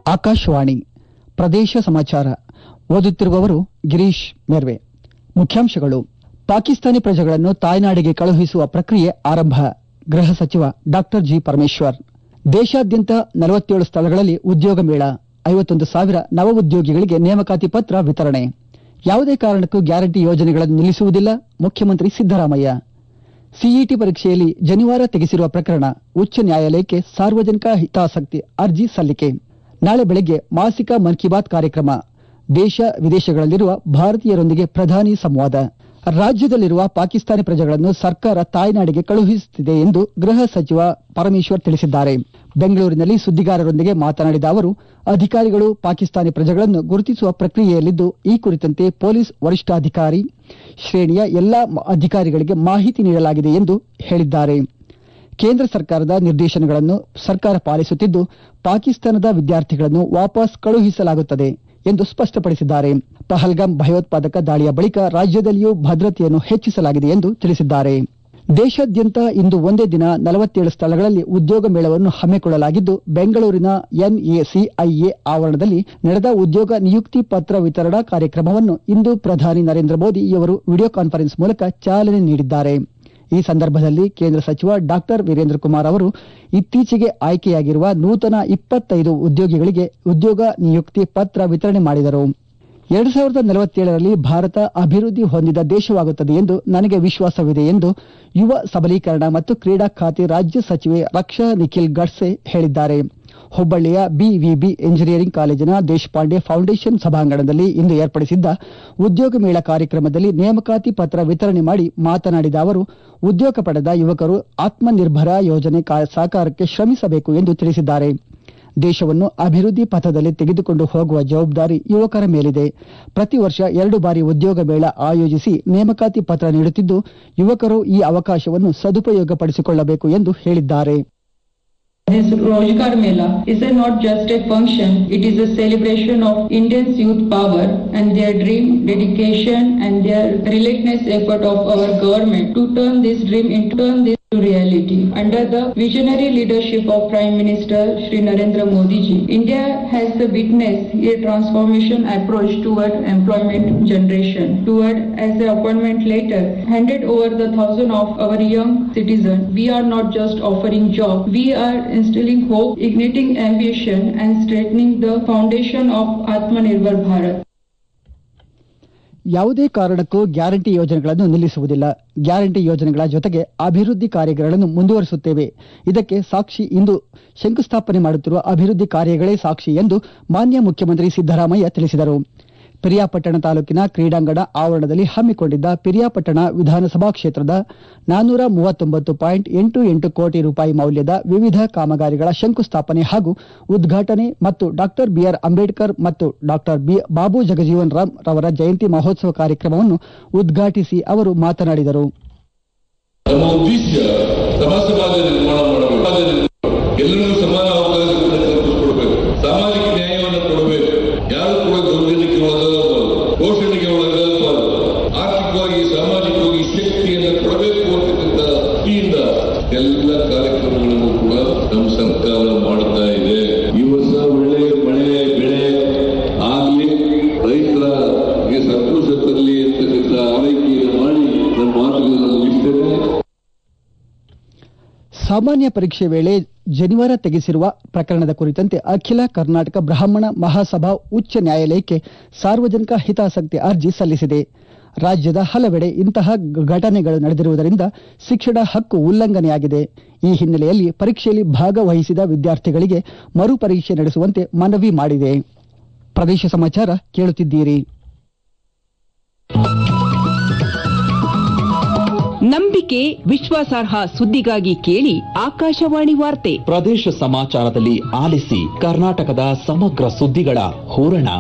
ಆಕಾಶವಾಣಿ ಪ್ರದೇಶ ಸಮಾಚಾರ ಓದುತ್ತಿರುವವರು ಗಿರೀಶ್ ಮೇರ್ವೆ ಮುಖ್ಯಾಂಶಗಳು ಪಾಕಿಸ್ತಾನಿ ಪ್ರಜೆಗಳನ್ನು ತಾಯ್ನಾಡಿಗೆ ಕಳುಹಿಸುವ ಪ್ರಕ್ರಿಯೆ ಆರಂಭ ಗೃಹ ಸಚಿವ ಡಾ ಜಿ ಪರಮೇಶ್ವರ್ ದೇಶಾದ್ಯಂತ ನಲವತ್ತೇಳು ಸ್ಥಳಗಳಲ್ಲಿ ಉದ್ಯೋಗ ಮೇಳ ಐವತ್ತೊಂದು ಸಾವಿರ ನವ ಉದ್ಯೋಗಿಗಳಿಗೆ ನೇಮಕಾತಿ ಪತ್ರ ವಿತರಣೆ ಯಾವುದೇ ಕಾರಣಕ್ಕೂ ಗ್ಯಾರಂಟಿ ಯೋಜನೆಗಳನ್ನು ನಿಲ್ಲಿಸುವುದಿಲ್ಲ ಮುಖ್ಯಮಂತ್ರಿ ಸಿದ್ದರಾಮಯ್ಯ ಸಿಇಟಿ ಪರೀಕ್ಷೆಯಲ್ಲಿ ಜನಿವಾರ ತೆಗೆಸಿರುವ ಪ್ರಕರಣ ಉಚ್ಚ ನ್ಯಾಯಾಲಯಕ್ಕೆ ಸಾರ್ವಜನಿಕ ಹಿತಾಸಕ್ತಿ ಅರ್ಜಿ ಸಲ್ಲಿಕೆ ನಾಳೆ ಬೆಳಗ್ಗೆ ಮಾಸಿಕ ಮನ್ ಕಿ ಬಾತ್ ಕಾರ್ಯಕ್ರಮ ದೇಶ ವಿದೇಶಗಳಲ್ಲಿರುವ ಭಾರತೀಯರೊಂದಿಗೆ ಪ್ರಧಾನಿ ಸಂವಾದ ರಾಜ್ಯದಲ್ಲಿರುವ ಪಾಕಿಸ್ತಾನಿ ಪ್ರಜೆಗಳನ್ನು ಸರ್ಕಾರ ತಾಯ್ನಾಡಿಗೆ ಕಳುಹಿಸುತ್ತಿದೆ ಎಂದು ಗೃಹ ಸಚಿವ ಪರಮೇಶ್ವರ್ ತಿಳಿಸಿದ್ದಾರೆ ಬೆಂಗಳೂರಿನಲ್ಲಿ ಸುದ್ದಿಗಾರರೊಂದಿಗೆ ಮಾತನಾಡಿದ ಅವರು ಅಧಿಕಾರಿಗಳು ಪಾಕಿಸ್ತಾನಿ ಪ್ರಜೆಗಳನ್ನು ಗುರುತಿಸುವ ಪ್ರಕ್ರಿಯೆಯಲ್ಲಿದ್ದು ಈ ಕುರಿತಂತೆ ಪೊಲೀಸ್ ವರಿಷ್ಠಾಧಿಕಾರಿ ಶ್ರೇಣಿಯ ಎಲ್ಲಾ ಅಧಿಕಾರಿಗಳಿಗೆ ಮಾಹಿತಿ ನೀಡಲಾಗಿದೆ ಎಂದು ಹೇಳಿದ್ದಾರೆ ಕೇಂದ್ರ ಸರ್ಕಾರದ ನಿರ್ದೇಶನಗಳನ್ನು ಸರ್ಕಾರ ಪಾಲಿಸುತ್ತಿದ್ದು ಪಾಕಿಸ್ತಾನದ ವಿದ್ಯಾರ್ಥಿಗಳನ್ನು ವಾಪಸ್ ಕಳುಹಿಸಲಾಗುತ್ತದೆ ಎಂದು ಸ್ಪಷ್ಟಪಡಿಸಿದ್ದಾರೆ ಪಹಲ್ಗಾಮ್ ಭಯೋತ್ಪಾದಕ ದಾಳಿಯ ಬಳಿಕ ರಾಜ್ಯದಲ್ಲಿಯೂ ಭದ್ರತೆಯನ್ನು ಹೆಚ್ಚಿಸಲಾಗಿದೆ ಎಂದು ತಿಳಿಸಿದ್ದಾರೆ ದೇಶಾದ್ಯಂತ ಇಂದು ಒಂದೇ ದಿನ ನಲವತ್ತೇಳು ಸ್ಥಳಗಳಲ್ಲಿ ಉದ್ಯೋಗ ಮೇಳವನ್ನು ಹಮ್ಮಿಕೊಳ್ಳಲಾಗಿದ್ದು ಬೆಂಗಳೂರಿನ ಎನ್ಎಸಿಐಎ ಆವರಣದಲ್ಲಿ ನಡೆದ ಉದ್ಯೋಗ ನಿಯುಕ್ತಿ ಪತ್ರ ವಿತರಣಾ ಕಾರ್ಯಕ್ರಮವನ್ನು ಇಂದು ಪ್ರಧಾನಿ ನರೇಂದ್ರ ಮೋದಿ ಅವರು ವಿಡಿಯೋ ಕಾನ್ಫರೆನ್ಸ್ ಮೂಲಕ ಚಾಲನೆ ನೀಡಿದ್ದಾರೆ ಈ ಸಂದರ್ಭದಲ್ಲಿ ಕೇಂದ್ರ ಸಚಿವ ಡಾಕ್ಟರ್ ವೀರೇಂದ್ರ ಕುಮಾರ್ ಅವರು ಇತ್ತೀಚೆಗೆ ಆಯ್ಕೆಯಾಗಿರುವ ನೂತನ ಇಪ್ಪತ್ತೈದು ಉದ್ಯೋಗಿಗಳಿಗೆ ಉದ್ಯೋಗ ನಿಯುಕ್ತಿ ಪತ್ರ ವಿತರಣೆ ಮಾಡಿದರು ಎರಡು ಸಾವಿರದ ನಲವತ್ತೇಳರಲ್ಲಿ ಭಾರತ ಅಭಿವೃದ್ಧಿ ಹೊಂದಿದ ದೇಶವಾಗುತ್ತದೆ ಎಂದು ನನಗೆ ವಿಶ್ವಾಸವಿದೆ ಎಂದು ಯುವ ಸಬಲೀಕರಣ ಮತ್ತು ಕ್ರೀಡಾ ಖಾತೆ ರಾಜ್ಯ ಸಚಿವೆ ರಕ್ಷಾ ನಿಖಿಲ್ ಗಡ್ಸೆ ಹೇಳಿದ್ದಾರೆ ಹುಬ್ಬಳ್ಳಿಯ ಬಿವಿಬಿ ಎಂಜಿನಿಯರಿಂಗ್ ಕಾಲೇಜಿನ ದೇಶಪಾಂಡೆ ಫೌಂಡೇಶನ್ ಸಭಾಂಗಣದಲ್ಲಿ ಇಂದು ಏರ್ಪಡಿಸಿದ್ದ ಉದ್ಯೋಗ ಮೇಳ ಕಾರ್ಯಕ್ರಮದಲ್ಲಿ ನೇಮಕಾತಿ ಪತ್ರ ವಿತರಣೆ ಮಾಡಿ ಮಾತನಾಡಿದ ಅವರು ಉದ್ಯೋಗ ಪಡೆದ ಯುವಕರು ಆತ್ಮನಿರ್ಭರ ಯೋಜನೆ ಸಾಕಾರಕ್ಕೆ ಶ್ರಮಿಸಬೇಕು ಎಂದು ತಿಳಿಸಿದ್ದಾರೆ ದೇಶವನ್ನು ಅಭಿವೃದ್ಧಿ ಪಥದಲ್ಲಿ ತೆಗೆದುಕೊಂಡು ಹೋಗುವ ಜವಾಬ್ದಾರಿ ಯುವಕರ ಮೇಲಿದೆ ಪ್ರತಿ ವರ್ಷ ಎರಡು ಬಾರಿ ಉದ್ಯೋಗ ಮೇಳ ಆಯೋಜಿಸಿ ನೇಮಕಾತಿ ಪತ್ರ ನೀಡುತ್ತಿದ್ದು ಯುವಕರು ಈ ಅವಕಾಶವನ್ನು ಸದುಪಯೋಗಪಡಿಸಿಕೊಳ್ಳಬೇಕು ಎಂದು ಹೇಳಿದ್ದಾರೆ This Rozgar Mela is a not just a function, it is a celebration of Indians' youth power and their dream, dedication and their relentless effort of our government to turn this dream into turn this to reality. Under the visionary leadership of Prime Minister Shri Narendra Modi ji, India has witnessed a transformation approach toward employment generation, toward as the appointment letter handed over the thousand of our young citizens. We are not just offering job, we are instilling hope, igniting ambition and strengthening the foundation of Atmanirbhar Bharat. ಯಾವುದೇ ಕಾರಣಕ್ಕೂ guarantee ಯೋಜನೆಗಳನ್ನು ನಿಲ್ಲಿಸುವುದಿಲ್ಲ guarantee ಯೋಜನೆಗಳ ಜೊತೆಗೆ ಅಭಿವೃದ್ಧಿ ಕಾರ್ಯಗಳನ್ನು ಮುಂದುವರಿಸುತ್ತೇವೆ ಇದಕ್ಕೆ ಸಾಕ್ಷಿ ಇಂದು ಶಂಕುಸ್ಥಾಪನೆ ಮಾಡುತ್ತಿರುವ ಅಭಿವೃದ್ಧಿ ಕಾರ್ಯಗಳೇ ಸಾಕ್ಷಿ ಎಂದು ಮಾನ್ಯ ಮುಖ್ಯಮಂತ್ರಿ ಸಿದ್ದರಾಮಯ್ಯ ತಿಳಿಸಿದರು ಪಿರಿಯಾಪಟ್ಟಣ ತಾಲೂಕಿನ ಕ್ರೀಡಾಂಗಣ ಆವರಣದಲ್ಲಿ ಹಮ್ಮಿಕೊಂಡಿದ್ದ ಪಿರಿಯಾಪಟ್ಟಣ ವಿಧಾನಸಭಾ ಕ್ಷೇತ್ರದ ನಾನ್ನೂರ ಮೂವತ್ತೊಂಬತ್ತು ಪಾಯಿಂಟ್ ಎಂಟು ಎಂಟು ಕೋಟಿ ರೂಪಾಯಿ ಮೌಲ್ಯದ ವಿವಿಧ ಕಾಮಗಾರಿಗಳ ಶಂಕುಸ್ಥಾಪನೆ ಹಾಗೂ ಉದ್ಘಾಟನೆ ಮತ್ತು ಡಾಕ್ಟರ್ ಬಿಆರ್ ಅಂಬೇಡ್ಕರ್ ಮತ್ತು ಡಾಕ್ಟರ್ ಬಿ ಬಾಬು ಜಗಜೀವನ್ ರಾಮ್ ರವರ ಜಯಂತಿ ಮಹೋತ್ಸವ ಕಾರ್ಯಕ್ರಮವನ್ನು ಉದ್ಘಾಟಿಸಿ ಅವರು ಮಾತನಾಡಿದರು ನಮ್ಮ ಉದ್ದೇಶ ಸಮ ಸಮಾಜ ನಿರ್ಮಾಣ ಮಾಡಬೇಕು ಸಮಾಜ ನಿರ್ಮಾಣ. ಎಲ್ಲರಿಗೂ ಸಮಾನ ಅವಕಾಶ ಕಲ್ಪಿಸಿಕೊಡ್ಬೇಕು ಸಾಮಾಜಿಕ ನ್ಯಾಯವನ್ನು ಕೊಡಬೇಕು ಯಾರು ಕೂಡ ದೌರ್ಜನ್ಯಕ್ಕೆ ಒಳಗಾಗಬಾರದು ಶೋಷಣೆಗೆ ಒಳಗಾಗಬಾರದು ಆರ್ಥಿಕವಾಗಿ ಸಾಮಾಜಿಕವಾಗಿ ಶಕ್ತಿಯನ್ನು ಕೊಡಬೇಕು ಅಂತಕ್ಕಂಥ ದೃಷ್ಟಿಯಿಂದ ಎಲ್ಲ ಕಾರ್ಯಕ್ರಮಗಳನ್ನು ಕೂಡ ನಮ್ಮ ಸರ್ಕಾರ ಮಾಡ್ತಾ ಇದೆ ಈ ವರ್ಷ ಒಳ್ಳೆ ಮಳೆ ಬೆಳೆ ಆಗ್ಲಿ ರೈತರಿಗೆ ಸಂತೋಷ ತರಲಿ ಅಂತಕ್ಕಂಥ ಆರೈಕೆಯನ್ನು ಮಾಡಿ ನನ್ನ ಮಾತುಗಳನ್ನು ಮುಗಿಸ್ತೇನೆ ಸಾಮಾನ್ಯ ಪರೀಕ್ಷೆ ವೇಳೆ ಜನಿವಾರ ತೆಗೆಸಿರುವ ಪ್ರಕರಣದ ಕುರಿತಂತೆ ಅಖಿಲ ಕರ್ನಾಟಕ ಬ್ರಾಹ್ಮಣ ಮಹಾಸಭಾ ಉಚ್ಚ ನ್ಯಾಯಾಲಯಕ್ಕೆ ಸಾರ್ವಜನಿಕ ಹಿತಾಸಕ್ತಿ ಅರ್ಜಿ ಸಲ್ಲಿಸಿದೆ ರಾಜ್ಯದ ಹಲವೆಡೆ ಇಂತಹ ಘಟನೆಗಳು ನಡೆದಿರುವುದರಿಂದ ಶಿಕ್ಷಣ ಹಕ್ಕು ಉಲ್ಲಂಘನೆಯಾಗಿದೆ ಈ ಹಿನ್ನೆಲೆಯಲ್ಲಿ ಪರೀಕ್ಷೆಯಲ್ಲಿ ಭಾಗವಹಿಸಿದ ವಿದ್ಯಾರ್ಥಿಗಳಿಗೆ ಮರುಪರೀಕ್ಷೆ ನಡೆಸುವಂತೆ ಮನವಿ ಮಾಡಿದೆ ಪ್ರದೇಶ ಸಮಾಚಾರ ಕೇಳುತ್ತಿದ್ದೀರಿ ನಂಬಿಕೆ ವಿಶ್ವಾಸಾರ್ಹ ಸುದ್ದಿಗಾಗಿ ಕೇಳಿ ಆಕಾಶವಾಣಿ ವಾರ್ತೆ ಪ್ರದೇಶ ಸಮಾಚಾರದಲ್ಲಿ ಆಲಿಸಿ ಕರ್ನಾಟಕದ ಸಮಗ್ರ ಸುದ್ದಿಗಳ ಹೂರಣ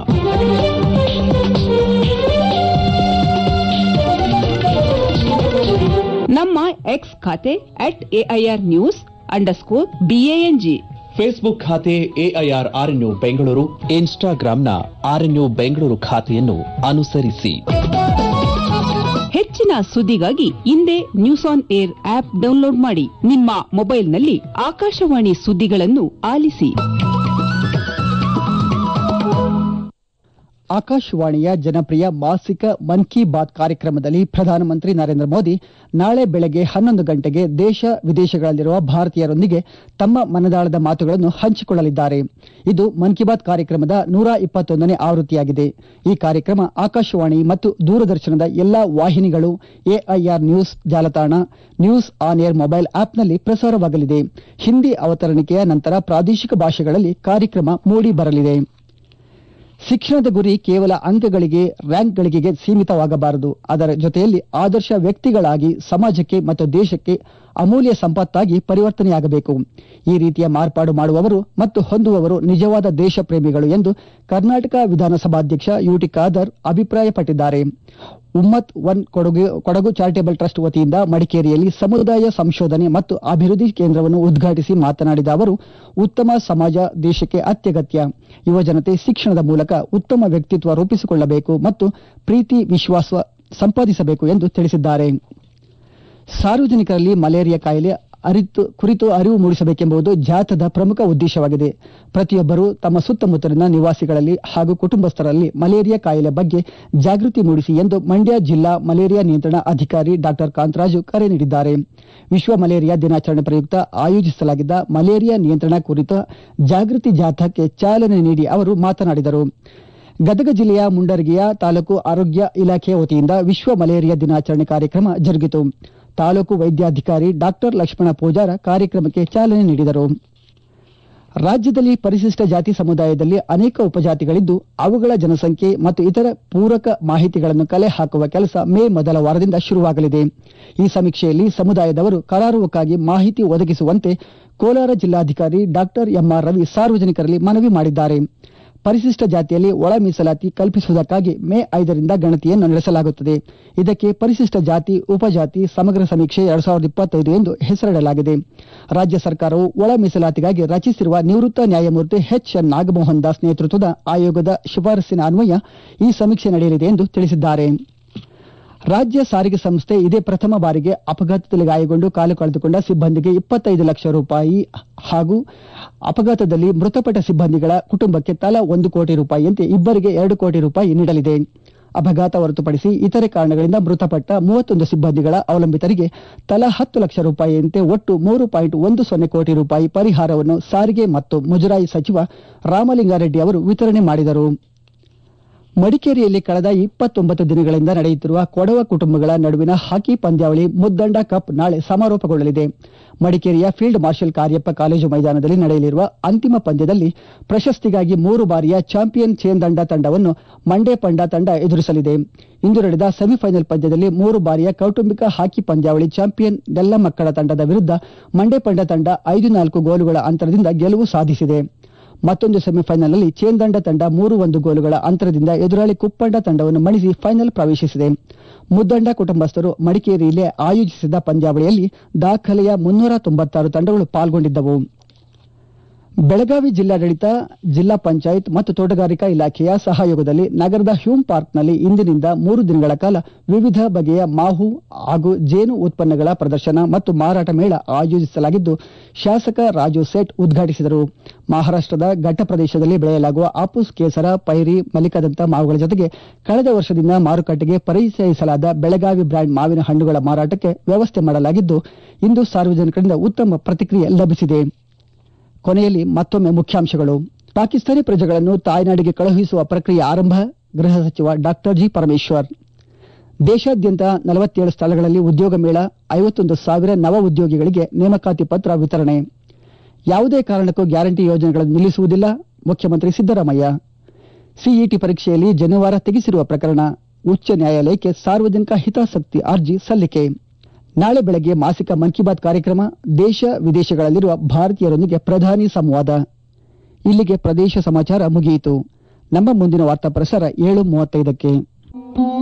ನಮ್ಮ ಎಕ್ಸ್ ಖಾತೆ at AIR news underscore BANG Facebook ಖಾತೆ ಎಐಆರ್ ಆರ್ಎನ್ಯು ಬೆಂಗಳೂರು ಇನ್ಸ್ಟಾಗ್ರಾಂನ ಆರ್ಎನ್ಯು ಬೆಂಗಳೂರು ಖಾತೆಯನ್ನು ಅನುಸರಿಸಿ ಹೆಚ್ಚಿನ ಸುದ್ದಿಗಾಗಿ ಹಿಂದೆ news on air app download ಮಾಡಿ ನಿಮ್ಮ ಮೊಬೈಲ್ನಲ್ಲಿ ಆಕಾಶವಾಣಿ ಸುದ್ದಿಗಳನ್ನು ಆಲಿಸಿ ಆಕಾಶವಾಣಿಯ ಜನಪ್ರಿಯ ಮಾಸಿಕ ಮನ್ ಕಿ ಬಾತ್ ಕಾರ್ಯಕ್ರಮದಲ್ಲಿ ಪ್ರಧಾನಮಂತ್ರಿ ನರೇಂದ್ರ ಮೋದಿ ನಾಳೆ ಬೆಳಗ್ಗೆ ಹನ್ನೊಂದು ಗಂಟೆಗೆ ದೇಶ ವಿದೇಶಗಳಲ್ಲಿರುವ ಭಾರತೀಯರೊಂದಿಗೆ ತಮ್ಮ ಮನದಾಳದ ಮಾತುಗಳನ್ನು ಹಂಚಿಕೊಳ್ಳಲಿದ್ದಾರೆ ಇದು ಮನ್ ಕಿ ಬಾತ್ ಕಾರ್ಯಕ್ರಮದ ನೂರ ಇಪ್ಪತ್ತೊಂದನೇ ಆವೃತ್ತಿಯಾಗಿದೆ ಈ ಕಾರ್ಯಕ್ರಮ ಆಕಾಶವಾಣಿ ಮತ್ತು ದೂರದರ್ಶನದ ಎಲ್ಲಾ ವಾಹಿನಿಗಳು ಎಐಆರ್ ನ್ಯೂಸ್ ಜಾಲತಾಣ ನ್ಯೂಸ್ ಆನ್ ಏರ್ ಮೊಬೈಲ್ ಆಪ್ನಲ್ಲಿ ಪ್ರಸಾರವಾಗಲಿದೆ ಹಿಂದಿ ಅವತರಣಿಕೆಯ ನಂತರ ಪ್ರಾದೇಶಿಕ ಭಾಷೆಗಳಲ್ಲಿ ಕಾರ್ಯಕ್ರಮ ಮೂಡಿ ಬರಲಿದೆ ಶಿಕ್ಷಣದ ಗುರಿ ಕೇವಲ ಅಂಕಗಳಿಗೆ ರ್ಯಾಂಕ್ಗಳಿಗೆ ಸೀಮಿತವಾಗಬಾರದು ಅದರ ಜೊತೆಯಲ್ಲಿ ಆದರ್ಶ ವ್ಯಕ್ತಿಗಳಾಗಿ ಸಮಾಜಕ್ಕೆ ಮತ್ತು ದೇಶಕ್ಕೆ ಅಮೂಲ್ಯ ಸಂಪತ್ತಾಗಿ ಪರಿವರ್ತನೆಯಾಗಬೇಕು ಈ ರೀತಿಯ ಮಾರ್ಪಾಡು ಮಾಡುವವರು ಮತ್ತು ಹೊಂದುವವರು ನಿಜವಾದ ದೇಶ ಪ್ರೇಮಿಗಳು ಎಂದು ಕರ್ನಾಟಕ ವಿಧಾನಸಭಾಧ್ಯಕ್ಷ ಯುಟಿ ಖಾದರ್ ಅಭಿಪ್ರಾಯಪಟ್ಟಿದ್ದಾರೆ Ummat one Kodagu Kodagu charitable trust ವತಿಯಿಂದ ಮಡಿಕೇರಿಯಲ್ಲಿ ಸಮುದಾಯ ಸಂಶೋಧನೆ ಮತ್ತು ಅಭಿವೃದ್ಧಿ ಕೇಂದ್ರವನ್ನು ಉದ್ಘಾಟಿಸಿ ಮಾತನಾಡಿದ ಅವರು ಉತ್ತಮ ಸಮಾಜ ದೇಶಕ್ಕೆ ಅತ್ಯಗತ್ಯ ಯುವಜನತೆ ಶಿಕ್ಷಣದ ಮೂಲಕ ಉತ್ತಮ ವ್ಯಕ್ತಿತ್ವ ರೂಪಿಸಿಕೊಳ್ಳಬೇಕು ಮತ್ತು ಪ್ರೀತಿ ವಿಶ್ವಾಸ ಸಂಪಾದಿಸಬೇಕು ಎಂದು ತಿಳಿಸಿದ್ದಾರೆ ಸಾರ್ವಜನಿಕರಲ್ಲಿ ಮಲೇರಿಯಾ ಕಾಯಿಲೆ ಅರಿತು ಕುರಿತು ಅರಿವು ಮೂಡಿಸಬೇಕೆಂಬುದು ಜಾಥಾದ ಪ್ರಮುಖ ಉದ್ದೇಶವಾಗಿದೆ ಪ್ರತಿಯೊಬ್ಬರು ತಮ್ಮ ಸುತ್ತಮುತ್ತಲಿನ ನಿವಾಸಿಗಳಲ್ಲಿ ಹಾಗೂ ಕುಟುಂಬಸ್ಥರಲ್ಲಿ ಮಲೇರಿಯಾ ಕಾಯಿಲೆ ಬಗ್ಗೆ ಜಾಗೃತಿ ಮೂಡಿಸಿ ಎಂದು ಮಂಡ್ಯ ಜಿಲ್ಲಾ ಮಲೇರಿಯಾ ನಿಯಂತ್ರಣ ಅಧಿಕಾರಿ ಡಾ ಕಾಂತರಾಜು ಕರೆ ನೀಡಿದ್ದಾರೆ ವಿಶ್ವ ಮಲೇರಿಯಾ ದಿನಾಚರಣೆ ಪ್ರಯುಕ್ತ ಆಯೋಜಿಸಲಾಗಿದ್ದ ಮಲೇರಿಯಾ ನಿಯಂತ್ರಣ ಕುರಿತ ಜಾಗೃತಿ ಜಾಥಾಕ್ಕೆ ಚಾಲನೆ ನೀಡಿ ಅವರು ಮಾತನಾಡಿದರು ಗದಗ ಜಿಲ್ಲೆಯ ಮುಂಡರಗಿಯ ತಾಲೂಕು ಆರೋಗ್ಯ ಇಲಾಖೆ ವತಿಯಿಂದ ವಿಶ್ವ ಮಲೇರಿಯಾ ದಿನಾಚರಣೆ ಕಾರ್ಯಕ್ರಮ ಜರುಗಿತು ತಾಲೂಕು ವೈದ್ಯಾಧಿಕಾರಿ ಡಾಕ್ಟರ್ ಲಕ್ಷ್ಮಣ ಪೂಜಾರ ಕಾರ್ಯಕ್ರಮಕ್ಕೆ ಚಾಲನೆ ನೀಡಿದರು ರಾಜ್ಯದಲ್ಲಿ ಪರಿಶಿಷ್ಟ ಜಾತಿ ಸಮುದಾಯದಲ್ಲಿ ಅನೇಕ ಉಪಜಾತಿಗಳಿದ್ದು ಅವುಗಳ ಜನಸಂಖ್ಯೆ ಮತ್ತು ಇತರ ಪೂರಕ ಮಾಹಿತಿಗಳನ್ನು ಕಲೆ ಹಾಕುವ ಕೆಲಸ ಮೇ ಮೊದಲ ವಾರದಿಂದ ಶುರುವಾಗಲಿದೆ ಈ ಸಮೀಕ್ಷೆಯಲ್ಲಿ ಸಮುದಾಯದವರು ಕರಾರುವಕ್ಕಾಗಿ ಮಾಹಿತಿ ಒದಗಿಸುವಂತೆ ಕೋಲಾರ ಜಿಲ್ಲಾಧಿಕಾರಿ ಡಾಕ್ಟರ್ ಎಂಆರ್ ರವಿ ಸಾರ್ವಜನಿಕರಲ್ಲಿ ಮನವಿ ಮಾಡಿದ್ದಾರೆ ಪರಿಶಿಷ್ಟ ಜಾತಿಯಲ್ಲಿ ಒಳ ಮೀಸಲಾತಿ ಕಲ್ಪಿಸುವುದಕ್ಕಾಗಿ ಮೇ ಐದರಿಂದ ಗಣತಿಯನ್ನು ನಡೆಸಲಾಗುತ್ತದೆ ಇದಕ್ಕೆ ಪರಿಶಿಷ್ಟ ಜಾತಿ ಉಪಜಾತಿ ಸಮಗ್ರ ಸಮೀಕ್ಷೆ ಎರಡ್ ಸಾವಿರದ ಇಪ್ಪತ್ತೈದು ಎಂದು ಹೆಸರಿಡಲಾಗಿದೆ ರಾಜ್ಯ ಸರ್ಕಾರವು ಒಳ ಮೀಸಲಾತಿಗಾಗಿ ರಚಿಸಿರುವ ನಿವೃತ್ತ ನ್ಯಾಯಮೂರ್ತಿ ಎಚ್ ಎನ್ ನಾಗಮೋಹನ್ ದಾಸ್ ನೇತೃತ್ವದ ಆಯೋಗದ ಶಿಫಾರಸಿನ ಅನ್ವಯ ಈ ಸಮೀಕ್ಷೆ ನಡೆಯಲಿದೆ ಎಂದು ತಿಳಿಸಿದ್ದಾರೆ ರಾಜ್ಯ ಸಾರಿಗೆ ಸಂಸ್ಥೆ ಇದೇ ಪ್ರಥಮ ಬಾರಿಗೆ ಅಪಘಾತದಲ್ಲಿ ಗಾಯಗೊಂಡು ಕಾಲು ಕಳೆದುಕೊಂಡ ಸಿಬ್ಬಂದಿಗೆ ಇಪ್ಪತ್ತೈದು ಲಕ್ಷ ರೂಪಾಯಿ ಹಾಗೂ ಅಪಘಾತದಲ್ಲಿ ಮೃತಪಟ್ಟ ಸಿಬ್ಬಂದಿಗಳ ಕುಟುಂಬಕ್ಕೆ ತಲಾ ಒಂದು ಕೋಟಿ ರೂಪಾಯಿಯಂತೆ ಇಬ್ಬರಿಗೆ ಎರಡು ಕೋಟಿ ರೂಪಾಯಿ ನೀಡಲಿದೆ ಅಪಘಾತ ಹೊರತುಪಡಿಸಿ ಇತರೆ ಕಾರಣಗಳಿಂದ ಮೃತಪಟ್ಟ ಮೂವತ್ತೊಂದು ಸಿಬ್ಬಂದಿಗಳ ಅವಲಂಬಿತರಿಗೆ ತಲಾ ಹತ್ತು ಲಕ್ಷ ರೂಪಾಯಿಯಂತೆ ಒಟ್ಟು ಮೂರು ಪಾಯಿಂಟ್ ಒಂದು ಸೊನ್ನೆ ಕೋಟಿ ರೂಪಾಯಿ ಪರಿಹಾರವನ್ನು ಸಾರಿಗೆ ಮತ್ತು ಮುಜರಾಯಿ ಸಚಿವ ರಾಮಲಿಂಗಾರೆಡ್ಡಿ ಅವರು ವಿತರಣೆ ಮಾಡಿದರು ಮಡಿಕೇರಿಯಲ್ಲಿ ಕಳೆದ ಇಪ್ಪತ್ತೊಂಬತ್ತು ದಿನಗಳಿಂದ ನಡೆಯುತ್ತಿರುವ ಕೊಡವ ಕುಟುಂಬಗಳ ನಡುವಿನ ಹಾಕಿ ಪಂದ್ಯಾವಳಿ ಮುದ್ದಂಡ ಕಪ್ ನಾಳೆ ಸಮಾರೋಪಗೊಳ್ಳಲಿದೆ ಮಡಿಕೇರಿಯ ಫೀಲ್ಡ್ ಮಾರ್ಷಲ್ ಕಾರ್ಯಪ್ಪ ಕಾಲೇಜು ಮೈದಾನದಲ್ಲಿ ನಡೆಯಲಿರುವ ಅಂತಿಮ ಪಂದ್ಯದಲ್ಲಿ ಪ್ರಶಸ್ತಿಗಾಗಿ ಮೂರು ಬಾರಿಯ ಚಾಂಪಿಯನ್ ಚೇಂದಂಡ ತಂಡವನ್ನು ಮಂಡೇ ಪಂಡ ತಂಡ ಎದುರಿಸಲಿದೆ ಇಂದು ನಡೆದ ಸೆಮಿಫೈನಲ್ ಪಂದ್ಯದಲ್ಲಿ ಮೂರು ಬಾರಿಯ ಕೌಟುಂಬಿಕ ಹಾಕಿ ಪಂದ್ಯಾವಳಿ ಚಾಂಪಿಯನ್ ನೆಲ್ಲಮಕ್ಕಳ ತಂಡದ ವಿರುದ್ಧ ಮಂಡೇ ಪಂಡ ತಂಡ ಐದು ನಾಲ್ಕು ಗೋಲುಗಳ ಅಂತರದಿಂದ ಗೆಲುವು ಸಾಧಿಸಿದೆ ಮತ್ತೊಂದು ಸೆಮಿಫೈನಲ್ನಲ್ಲಿ ಚೇಂದಂಡ ತಂಡ ಮೂರು ಒಂದು ಗೋಲುಗಳ ಅಂತರದಿಂದ ಎದುರಾಳಿ ಕುಪ್ಪಂಡ ತಂಡವನ್ನು ಮಣಿಸಿ ಫೈನಲ್ ಪ್ರವೇಶಿಸಿದೆ ಮುದ್ದಂಡ ಕುಟುಂಬಸ್ಥರು ಮಡಿಕೇರಿಯಲ್ಲೇ ಆಯೋಜಿಸಿದ ಪಂದ್ಯಾವಳಿಯಲ್ಲಿ ದಾಖಲೆಯ ಮುನ್ನೂರ ತೊಂಬತ್ತಾರು ತಂಡಗಳು ಪಾಲ್ಗೊಂಡಿದ್ದವು ಬೆಳಗಾವಿ ಜಿಲ್ಲಾಡಳಿತ ಜಿಲ್ಲಾ ಪಂಚಾಯತ್ ಮತ್ತು ತೋಟಗಾರಿಕಾ ಇಲಾಖೆಯ ಸಹಯೋಗದಲ್ಲಿ ನಗರದ ಹ್ಯೂಮ್ ಪಾರ್ಕ್ನಲ್ಲಿ ಇಂದಿನಿಂದ ಮೂರು ದಿನಗಳ ಕಾಲ ವಿವಿಧ ಬಗೆಯ ಮಾವು ಹಾಗೂ ಜೇನು ಉತ್ಪನ್ನಗಳ ಪ್ರದರ್ಶನ ಮತ್ತು ಮಾರಾಟ ಮೇಳ ಆಯೋಜಿಸಲಾಗಿದ್ದು ಶಾಸಕ ರಾಜು ಸೇಠ್ ಉದ್ಘಾಟಿಸಿದರು ಮಹಾರಾಷ್ಟದ ಘಟ್ಟ ಪ್ರದೇಶದಲ್ಲಿ ಬೆಳೆಯಲಾಗುವ ಆಪೂಸ್ ಕೇಸರ ಪೈರಿ ಮಲಿಕದಂತ ಮಾವುಗಳ ಜೊತೆಗೆ ಕಳೆದ ವರ್ಷದಿಂದ ಮಾರುಕಟ್ಟೆಗೆ ಪರಿಚಯಿಸಲಾದ ಬೆಳಗಾವಿ ಬ್ರ್ಯಾಂಡ್ ಮಾವಿನ ಹಣ್ಣುಗಳ ಮಾರಾಟಕ್ಕೆ ವ್ಯವಸ್ಥೆ ಮಾಡಲಾಗಿದ್ದು ಇಂದು ಸಾರ್ವಜನಿಕರಿಂದ ಉತ್ತಮ ಪ್ರತಿಕ್ರಿಯೆ ಲಭಿಸಿದೆ ಕೊನೆಯಲ್ಲಿ ಮತ್ತೊಮ್ಮೆ ಮುಖ್ಯಾಂಶಗಳು ಪಾಕಿಸ್ತಾನಿ ಪ್ರಜೆಗಳನ್ನು ತಾಯ್ನಾಡಿಗೆ ಕಳುಹಿಸುವ ಪ್ರಕ್ರಿಯೆ ಆರಂಭ ಗೃಹ ಸಚಿವ ಡಾಕ್ಟರ್ ಜಿ ಪರಮೇಶ್ವರ್ ದೇಶಾದ್ಯಂತ ನಲವತ್ತೇಳು ಸ್ಥಳಗಳಲ್ಲಿ ಉದ್ಯೋಗ ಮೇಳ ಐವತ್ತೊಂದು ಸಾವಿರ ನವ ಉದ್ಯೋಗಿಗಳಿಗೆ ನೇಮಕಾತಿ ಪತ್ರ ವಿತರಣೆ ಯಾವುದೇ ಕಾರಣಕ್ಕೂ ಗ್ಯಾರಂಟಿ ಯೋಜನೆಗಳನ್ನು ನಿಲ್ಲಿಸುವುದಿಲ್ಲ ಮುಖ್ಯಮಂತ್ರಿ ಸಿದ್ದರಾಮಯ್ಯ ಸಿಇಟಿ ಪರೀಕ್ಷೆಯಲ್ಲಿ ಜನಿವಾರ ತೆಗೆಸಿರುವ ಪ್ರಕರಣ ಉಚ್ಚ ನ್ಯಾಯಾಲಯಕ್ಕೆ ಸಾರ್ವಜನಿಕ ಹಿತಾಸಕ್ತಿ ಅರ್ಜಿ ಸಲ್ಲಿಕೆ ನಾಳೆ ಬೆಳಗ್ಗೆ ಮಾಸಿಕ ಮನ್ ಕಿ ಬಾತ್ ಕಾರ್ಯಕ್ರಮ ದೇಶ ವಿದೇಶಗಳಲ್ಲಿರುವ ಭಾರತೀಯರೊಂದಿಗೆ ಪ್ರಧಾನಿ ಸಂವಾದ ಇಲ್ಲಿಗೆ ಪ್ರದೇಶ ಸಮಾಚಾರ ಮುಗಿಯಿತು ನಮ್ಮ ಮುಂದಿನ ವಾರ್ತಾ ಪ್ರಸಾರ ಏಳು ಮೂವತ್ತೈದಕ್ಕೆ